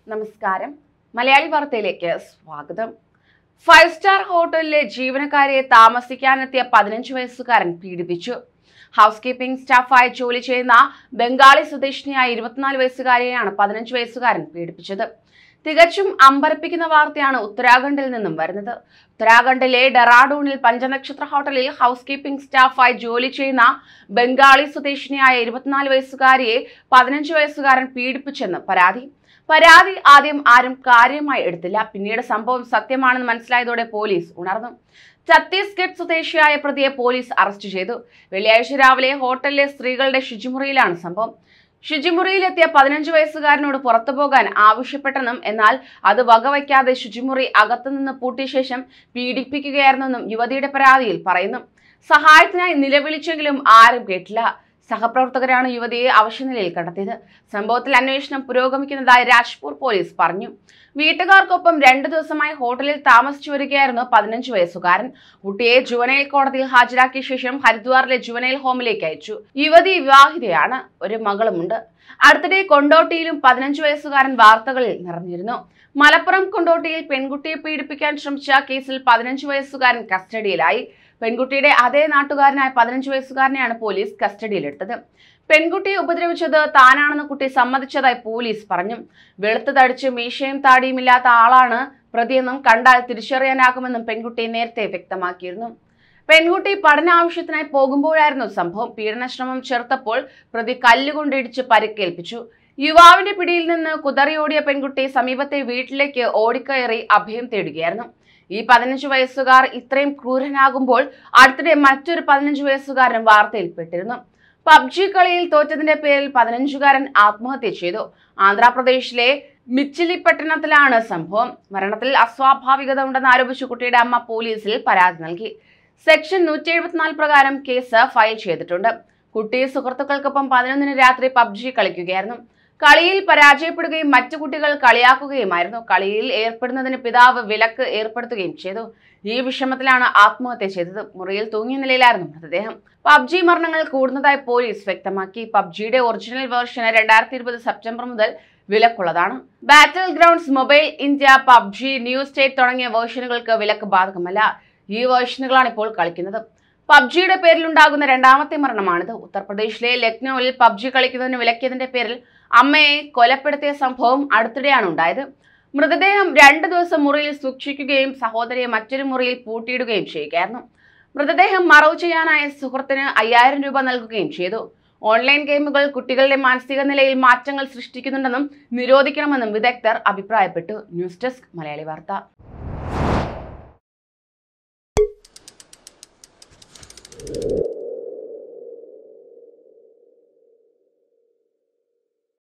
നമസ്കാരം മലയാളി വാർത്തയിലേക്ക് സ്വാഗതം ഫൈവ് സ്റ്റാർ ഹോട്ടലിലെ ജീവനക്കാരെ താമസിക്കാനെത്തിയ പതിനഞ്ച് വയസ്സുകാരൻ പീഡിപ്പിച്ചു ഹൗസ് കീപ്പിംഗ് സ്റ്റാഫായി ജോലി ചെയ്യുന്ന ബംഗാളി സ്വദേശിനിയായ ഇരുപത്തിനാല് വയസ്സുകാരിയെയാണ് പതിനഞ്ച് വയസ്സുകാരൻ പീഡിപ്പിച്ചത് തികച്ചും അമ്പരപ്പിക്കുന്ന വാർത്തയാണ് ഉത്തരാഖണ്ഡിൽ നിന്നും വരുന്നത് ഉത്തരാഖണ്ഡിലെ ഡെറാഡൂണിൽ പഞ്ചനക്ഷത്ര ഹോട്ടലിൽ ഹൗസ് കീപ്പിംഗ് സ്റ്റാഫായി ജോലി ചെയ്യുന്ന ബംഗാളി സ്വദേശിനിയായ ഇരുപത്തിനാല് വയസ്സുകാരിയെ പതിനഞ്ച് വയസ്സുകാരൻ പീഡിപ്പിച്ചെന്ന് പരാതി പരാതി ആദ്യം ആരും കാര്യമായി എടുത്തില്ല പിന്നീട് സംഭവം സത്യമാണെന്ന് മനസ്സിലായതോടെ പോലീസ് ഉണർന്നു ഛത്തീസ്ഗഡ് സ്വദേശിയായ പ്രതിയെ പോലീസ് അറസ്റ്റ് ചെയ്തു വെള്ളിയാഴ്ച രാവിലെ ഹോട്ടലിലെ സ്ത്രീകളുടെ ശുചിമുറിയിലാണ് സംഭവം ശുചിമുറിയിലെത്തിയ പതിനഞ്ച് വയസ്സുകാരനോട് പുറത്തു പോകാൻ ആവശ്യപ്പെട്ടെന്നും എന്നാൽ അത് വകവയ്ക്കാതെ ശുചിമുറി അകത്തുനിന്ന് പൂട്ടിയ ശേഷം പീഡിപ്പിക്കുകയായിരുന്നെന്നും യുവതിയുടെ പരാതിയിൽ പറയുന്നു സഹായത്തിനായി നിലവിളിച്ചെങ്കിലും ആരും കേട്ടില്ല സഹപ്രവർത്തകരാണ് യുവതിയെ അവശനിലയിൽ കണ്ടെത്തിയത് സംഭവത്തിൽ അന്വേഷണം പുരോഗമിക്കുന്നതായി രാജ്പൂർ പോലീസ് പറഞ്ഞു വീട്ടുകാർക്കൊപ്പം രണ്ടു ദിവസമായി ഹോട്ടലിൽ താമസിച്ചു വരികയായിരുന്നു പതിനഞ്ച് വയസ്സുകാരൻ കുട്ടിയെ ജുവനൈൽ കോടതിയിൽ ഹാജരാക്കിയ ശേഷം ഹരിദ്വാറിലെ ജുവനൈൽ ഹോമിലേക്ക് അയച്ചു യുവതി വിവാഹിതയാണ് ഒരു മകളുമുണ്ട് അടുത്തിടെ കൊണ്ടോട്ടിയിലും പതിനഞ്ച് വയസ്സുകാരൻ വാർത്തകളിൽ നിറഞ്ഞിരുന്നു മലപ്പുറം കൊണ്ടോട്ടിയിൽ പെൺകുട്ടിയെ പീഡിപ്പിക്കാൻ ശ്രമിച്ച കേസിൽ പതിനഞ്ച് വയസ്സുകാരൻ കസ്റ്റഡിയിലായി പെൺകുട്ടിയുടെ അതേ നാട്ടുകാരനായ പതിനഞ്ച് വയസ്സുകാരനെയാണ് പോലീസ് കസ്റ്റഡിയിലെടുത്തത് പെൺകുട്ടിയെ ഉപദ്രവിച്ചത് താനാണെന്ന് കുട്ടി സമ്മതിച്ചതായി പോലീസ് പറഞ്ഞു വെളുത്ത് തടിച്ച് മീശയും താടിയും ഇല്ലാത്ത ആളാണ് പ്രതിയെന്നും കണ്ടാൽ തിരിച്ചറിയാനാകുമെന്നും പെൺകുട്ടി നേരത്തെ വ്യക്തമാക്കിയിരുന്നു പെൺകുട്ടി പഠന ആവശ്യത്തിനായി പോകുമ്പോഴായിരുന്നു സംഭവം പീഡനശ്രമം ചെറുത്തപ്പോൾ പ്രതി കല്ലുകൊണ്ടിടിച്ച് പരിക്കേൽപ്പിച്ചു യുവാവിന്റെ പിടിയിൽ നിന്ന് കുതറിയോടിയ പെൺകുട്ടി സമീപത്തെ വീട്ടിലേക്ക് ഓടിക്കയറി അഭയം തേടുകയായിരുന്നു ഈ പതിനഞ്ച് വയസ്സുകാർ ഇത്രയും ക്രൂരനാകുമ്പോൾ അടുത്തിടെ മറ്റൊരു പതിനഞ്ച് വയസ്സുകാരൻ വാർത്തയിൽപ്പെട്ടിരുന്നു പബ്ജി കളിയിൽ തോറ്റതിന്റെ പേരിൽ പതിനഞ്ചുകാരൻ ആത്മഹത്യ ചെയ്തു ആന്ധ്രാപ്രദേശിലെ മിച്ചിലിപ്പട്ടണത്തിലാണ് സംഭവം മരണത്തിൽ അസ്വാഭാവികത ഉണ്ടെന്ന് ആരോപിച്ച് കുട്ടിയുടെ അമ്മ പോലീസിൽ പരാതി നൽകി സെക്ഷൻ നൂറ്റി എഴുപത്തിനാല് പ്രകാരം കേസ് ഫയൽ ചെയ്തിട്ടുണ്ട് കുട്ടി സുഹൃത്തുക്കൾക്കൊപ്പം പതിനൊന്നിന് രാത്രി പബ്ജി കളിക്കുകയായിരുന്നു കളിയിൽ പരാജയപ്പെടുകയും മറ്റു കുട്ടികൾ കളിയാക്കുകയുമായിരുന്നു കളിയിൽ ഏർപ്പെടുന്നതിന് പിതാവ് വിലക്ക് ഏർപ്പെടുത്തുകയും ചെയ്തു ഈ വിഷമത്തിലാണ് ആത്മഹത്യ ചെയ്തത് മുറിയിൽ തൂങ്ങിയ നിലയിലായിരുന്നു മൃതദേഹം പബ്ജി മരണങ്ങൾ കൂടുന്നതായി പോലീസ് വ്യക്തമാക്കി പബ്ജിയുടെ ഒറിജിനൽ വേർഷന് രണ്ടായിരത്തി ഇരുപത് സെപ്റ്റംബർ മുതൽ വിലക്കുള്ളതാണ് battlegrounds mobile India PUBG new state തുടങ്ങിയ വേർഷനുകൾക്ക് വിലക്ക് ബാധകമല്ല ഈ വേർഷനുകളാണ് ഇപ്പോൾ കളിക്കുന്നത് പബ്ജിയുടെ പേരിലുണ്ടാകുന്ന രണ്ടാമത്തെ മരണമാണിത് ഉത്തർപ്രദേശിലെ ലക്നൌവിൽ പബ്ജി കളിക്കുന്നതിന് വിലക്കിയതിന്റെ പേരിൽ അമ്മയെ കൊലപ്പെടുത്തിയ സംഭവം അടുത്തിടെയാണ് ഉണ്ടായത് മൃതദേഹം രണ്ടു ദിവസം മുറിയിൽ സൂക്ഷിക്കുകയും സഹോദരിയെ മറ്റൊരു മുറിയിൽ പൂട്ടിയിടുകയും ചെയ്യുകയായിരുന്നു മൃതദേഹം മറവ് ചെയ്യാനായ സുഹൃത്തിന് അയ്യായിരം രൂപ നൽകുകയും ചെയ്തു ഓൺലൈൻ ഗെയിമുകൾ കുട്ടികളുടെ മാനസിക നിലയിൽ മാറ്റങ്ങൾ സൃഷ്ടിക്കുന്നുണ്ടെന്നും നിരോധിക്കണമെന്നും വിദഗ്ധർ അഭിപ്രായപ്പെട്ടു ന്യൂസ് ഡെസ്ക് മലയാളി വാർത്ത